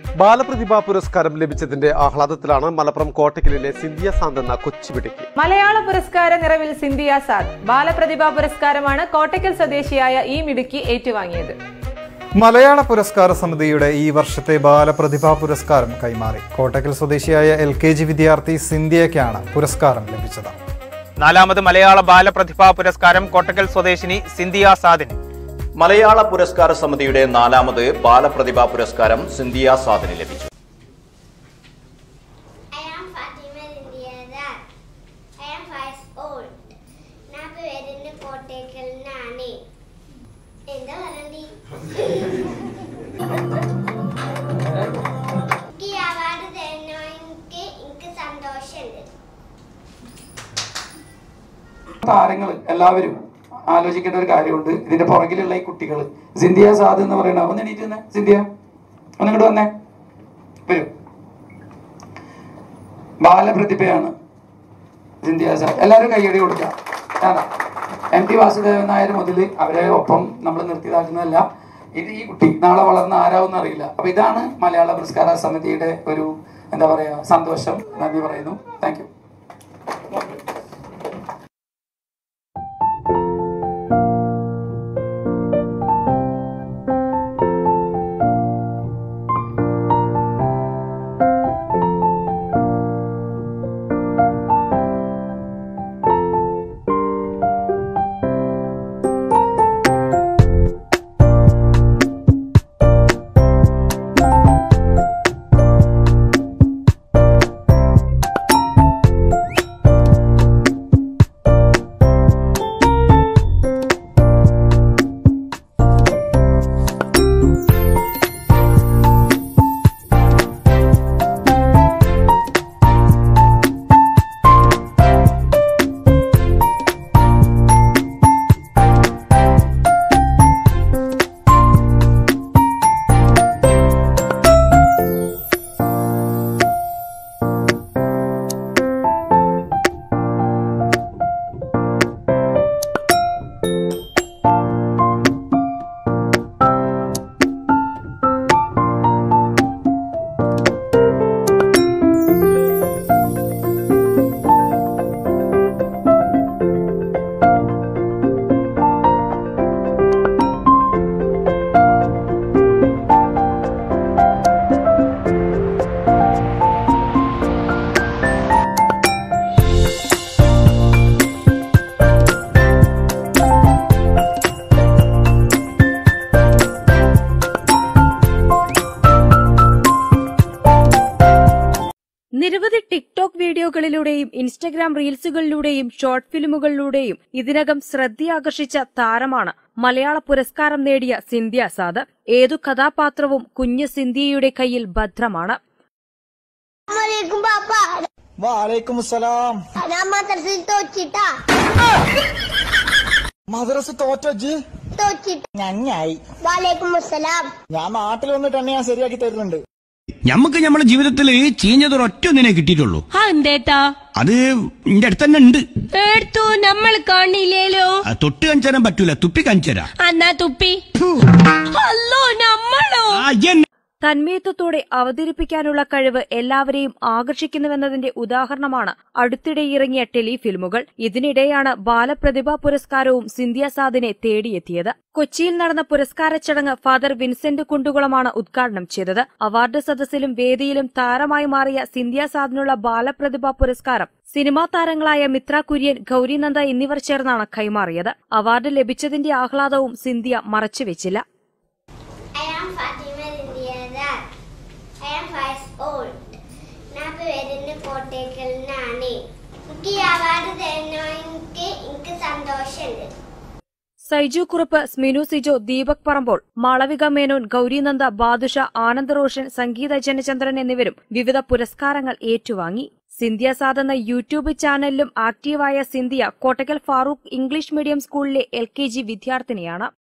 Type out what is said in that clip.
ബാലപ്രതിഭാ പുരസ്കാരം ലഭിച്ചതിന്റെ ആഹ്ലാദത്തിലാണ് മലപ്പുറം കോട്ടക്കലിലെ സിന്ധിയ സാന്ത് എന്ന കൊച്ചുപിടിക്ക് മലയാള പുരസ്കാര നിറവിൽ സിന്ധിയ സാദ് ബാലപ്രതിഭാ പുരസ്കാരമാണ് കോട്ടയ്ക്കൽ സ്വദേശിയായ ഈ മിടുക്കി ഏറ്റുവാങ്ങിയത് മലയാള പുരസ്കാര സമിതിയുടെ ഈ വർഷത്തെ ബാലപ്രതിഭാ പുരസ്കാരം കൈമാറി കോട്ടക്കൽ സ്വദേശിയായ എൽ കെ ജി വിദ്യാർത്ഥി സിന്ധ്യയ്ക്കാണ് പുരസ്കാരം ലഭിച്ചത് നാലാമത് മലയാള ബാലപ്രതിഭാ പുരസ്കാരം കോട്ടക്കൽ സ്വദേശിനി സിന്ധിയ സാദിന് മലയാള പുരസ്കാര സമിതിയുടെ നാലാമത് ബാലപ്രതിഭാ പുരസ്കാരം സിന്ധിയ സാദിന് ലഭിച്ചു I am Fatima Zindiazar. I am five old. నా పేరుని కోటేకల్ నాని എന്താ പറയണ്ടി ഈ അവാർഡ് തരുന്ന എനിക്ക് എനിക്ക് സന്തോഷമുണ്ട് താരങ്ങൾ എല്ലാവരും ആലോചിക്കേണ്ട ഒരു കാര്യമുണ്ട് ഇതിന്റെ പുറകിലുള്ള ഈ കുട്ടികൾ സിന്ധിയ സാദ് എന്ന് പറയുന്ന ഒന്ന് എണീറ്റ് തന്നെ സിന്ധിയ ഒന്ന് ഇങ്ങോട്ട് വന്നേ വരൂ ബാലപ്രതിഭയാണ് സിന്ധിയ സാദ് എല്ലാവരും കയ്യടി കൊടുക്കാം ഞാനാ എം ടി വാസുദേവൻ നായർ മുതൽ അവരെ ഒപ്പം നമ്മൾ നിർത്തിയതാക്കുന്നതല്ല ഇത് ഈ കുട്ടി നാളെ വളർന്ന ആരാവും അറിയില്ല അപ്പൊ ഇതാണ് മലയാള പുരസ്കാര സമിതിയുടെ ഒരു എന്താ പറയാ സന്തോഷം നന്ദി പറയുന്നു താങ്ക് യു നിരവധി ടിക്ടോക്ക് വീഡിയോകളിലൂടെയും ഇൻസ്റ്റഗ്രാം റീൽസുകളിലൂടെയും ഷോർട്ട് ഫിലിമുകളിലൂടെയും ഇതിനകം ശ്രദ്ധയാകർഷിച്ച താരമാണ് മലയാള പുരസ്കാരം നേടിയ സിന്ധ്യ സാദ് ഏതു കഥാപാത്രവും കുഞ്ഞ് സിന്ധ്യയുടെ കയ്യിൽ ഭദ്രമാണ് അസ്സലാമലൈക്കും പാപ്പ വാലേക്കും അസ്സലാം ഞാൻ മദ്രസയിൽ തോച്ചിട്ടാ മദ്രസ തോറ്റജ് തോച്ചിട്ട് ഞങ്ങായി വാലേക്കും അസ്സലാം ഞാൻ നാട്ടിൽ വന്നിട്ട് തന്നെ ഞാൻ ശരിയാക്കി തരുന്നുണ്ട് ഞമ്മക്ക് ഞമ്മളെ ജീവിതത്തിൽ ചീഞ്ഞതൊരൊറ്റ ഒന്നിനെ കിട്ടിയിട്ടുള്ളൂ എന്തേട്ടാ അത് എന്റെ അടുത്ത് തന്നെ ഉണ്ട് എടുത്തു നമ്മൾ കാണില്ലേലോ അത് തൊട്ട് കാണിച്ചാൻ പറ്റൂല തുപ്പി കാണിച്ചരാ അന്നാ തുപ്പി അല്ലോ നമ്മളോ തന്മയത്വത്തോടെ അവതരിപ്പിക്കാനുള്ള കഴിവ് എല്ലാവരെയും ആകർഷിക്കുന്നുവെന്നതിന്റെ ഉദാഹരണമാണ് അടുത്തിടെ ഇറങ്ങിയ ടെലിഫിലിമുകൾ ഇതിനിടെയാണ് ബാലപ്രതിഭാ പുരസ്കാരവും സിന്ധ്യ സാദിനെ തേടിയെത്തിയത് കൊച്ചിയിൽ നടന്ന പുരസ്കാര ചടങ്ങ് ഫാദർ വിൻസെന്റ് കുണ്ടുകുളമാണ് ഉദ്ഘാടനം ചെയ്തത് അവാർഡ് സദസ്സിലും വേദിയിലും താരമായി മാറിയ സിന്ധ്യ സാദിനുള്ള ബാലപ്രതിഭാ പുരസ്കാരം സിനിമാ താരങ്ങളായ മിത്ര കുര്യൻ ഗൌരിനന്ദ എന്നിവർ ചേർന്നാണ് കൈമാറിയത് അവാർഡ് ലഭിച്ചതിന്റെ ആഹ്ലാദവും Scindia മറച്ചുവെച്ചില്ല I am Fatima Zindiazar. I am five old. నా పేరుని కోటేకల్ నాని എനിക്ക് ഈ അവാർഡ് തരുന്ന എനിക്ക് എനിക്ക് സന്തോഷമുണ്ട് സൈജു കുറുപ്പ് സ്മിനു സിജോ ദീപക് പറമ്പോൾ മാളവിക മേനോൻ ഗൌരിനന്ദ ബാദുഷ ആനന്ദ് റോഷൻ സംഗീത ജനചന്ദ്രൻ എന്നിവരും വിവിധ പുരസ്കാരങ്ങൾ ഏറ്റുവാങ്ങി സിന്ധ്യ സാദ് എന്ന യൂട്യൂബ് ചാനലിലും ആക്റ്റീവായ സിന്ധ്യ കോട്ടക്കൽ ഫാറൂഖ് ഇംഗ്ലീഷ് മീഡിയം സ്കൂളിലെ എൽ കെ ജി വിദ്യാർത്ഥിനിയാണ്